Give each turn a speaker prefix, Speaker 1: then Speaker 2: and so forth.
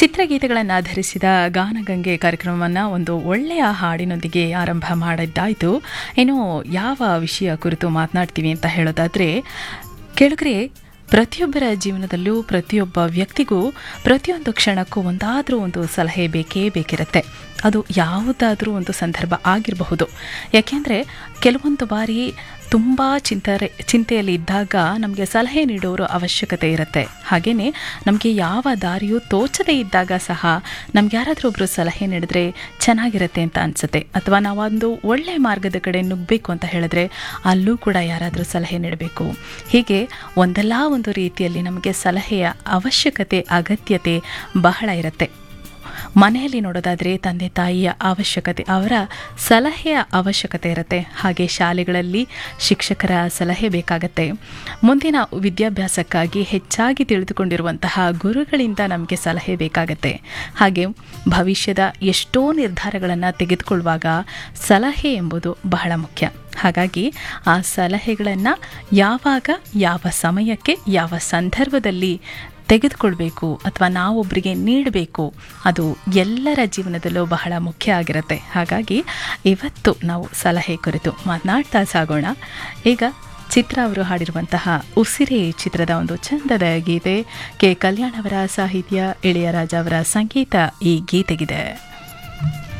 Speaker 1: ಚಿತ್ರಗೀತೆಗಳನ್ನು ಆಧರಿಸಿದ ಗಾನಗಂಗೆ ಕಾರ್ಯಕ್ರಮವನ್ನು ಒಂದು ಒಳ್ಳೆಯ ಹಾಡಿನೊಂದಿಗೆ ಆರಂಭ ಮಾಡಿದ್ದಾಯಿತು ಇನ್ನು ಯಾವ ವಿಷಯ ಕುರಿತು ಮಾತನಾಡ್ತೀವಿ ಅಂತ ಹೇಳೋದಾದರೆ ಕೆಳಗರೆ ಪ್ರತಿಯೊಬ್ಬರ ಜೀವನದಲ್ಲೂ ಪ್ರತಿಯೊಬ್ಬ ವ್ಯಕ್ತಿಗೂ ಪ್ರತಿಯೊಂದು ಕ್ಷಣಕ್ಕೂ ಒಂದಾದರೂ ಒಂದು ಸಲಹೆ ಬೇಕೇ ಬೇಕಿರುತ್ತೆ ಅದು ಯಾವುದಾದ್ರೂ ಒಂದು ಸಂದರ್ಭ ಆಗಿರಬಹುದು ಯಾಕೆಂದರೆ ಕೆಲವೊಂದು ಬಾರಿ ತುಂಬ ಚಿಂತರೆ ಚಿಂತೆಯಲ್ಲಿ ಇದ್ದಾಗ ನಮಗೆ ಸಲಹೆ ನೀಡೋರು ಅವಶ್ಯಕತೆ ಇರುತ್ತೆ ಹಾಗೆಯೇ ನಮಗೆ ಯಾವ ದಾರಿಯೂ ತೋಚದೇ ಇದ್ದಾಗ ಸಹ ನಮ್ಗೆ ಯಾರಾದರೂ ಒಬ್ಬರು ಸಲಹೆ ನೀಡಿದ್ರೆ ಚೆನ್ನಾಗಿರುತ್ತೆ ಅಂತ ಅನಿಸುತ್ತೆ ಅಥವಾ ನಾವೊಂದು ಒಳ್ಳೆಯ ಮಾರ್ಗದ ಕಡೆ ನುಗ್ಗಬೇಕು ಅಂತ ಹೇಳಿದ್ರೆ ಅಲ್ಲೂ ಕೂಡ ಯಾರಾದರೂ ಸಲಹೆ ನೀಡಬೇಕು ಹೀಗೆ ಒಂದಲ್ಲ ಒಂದು ರೀತಿಯಲ್ಲಿ ನಮಗೆ ಸಲಹೆಯ ಅವಶ್ಯಕತೆ ಅಗತ್ಯತೆ ಬಹಳ ಇರುತ್ತೆ ಮನೆಯಲ್ಲಿ ನೋಡೋದಾದರೆ ತಂದೆ ತಾಯಿಯ ಅವಶ್ಯಕತೆ ಅವರ ಸಲಹೆಯ ಅವಶ್ಯಕತೆ ಇರುತ್ತೆ ಹಾಗೆ ಶಾಲೆಗಳಲ್ಲಿ ಶಿಕ್ಷಕರ ಸಲಹೆ ಬೇಕಾಗತ್ತೆ ಮುಂದಿನ ವಿದ್ಯಾಭ್ಯಾಸಕ್ಕಾಗಿ ಹೆಚ್ಚಾಗಿ ತಿಳಿದುಕೊಂಡಿರುವಂತಹ ಗುರುಗಳಿಂದ ನಮಗೆ ಸಲಹೆ ಬೇಕಾಗತ್ತೆ ಹಾಗೆ ಭವಿಷ್ಯದ ಎಷ್ಟೋ ನಿರ್ಧಾರಗಳನ್ನು ತೆಗೆದುಕೊಳ್ಳುವಾಗ ಸಲಹೆ ಎಂಬುದು ಬಹಳ ಮುಖ್ಯ ಹಾಗಾಗಿ ಆ ಸಲಹೆಗಳನ್ನು ಯಾವಾಗ ಯಾವ ಸಮಯಕ್ಕೆ ಯಾವ ಸಂದರ್ಭದಲ್ಲಿ ತೆಗೆದುಕೊಳ್ಬೇಕು ಅಥವಾ ನಾವೊಬ್ಬರಿಗೆ ನೀಡಬೇಕು ಅದು ಎಲ್ಲರ ಜೀವನದಲ್ಲೂ ಬಹಳ ಮುಖ್ಯ ಆಗಿರುತ್ತೆ ಹಾಗಾಗಿ ಇವತ್ತು ನಾವು ಸಲಹೆ ಕುರಿತು ಮಾತನಾಡ್ತಾ ಸಾಗೋಣ ಈಗ ಚಿತ್ರ ಅವರು ಹಾಡಿರುವಂತಹ ಉಸಿರೇ ಚಿತ್ರದ ಒಂದು ಚಂದದ ಗೀತೆ ಕೆ ಕಲ್ಯಾಣ್ ಅವರ ಸಾಹಿತ್ಯ ಇಳೆಯರಾಜ ಅವರ ಸಂಗೀತ ಈ ಗೀತೆಗಿದೆ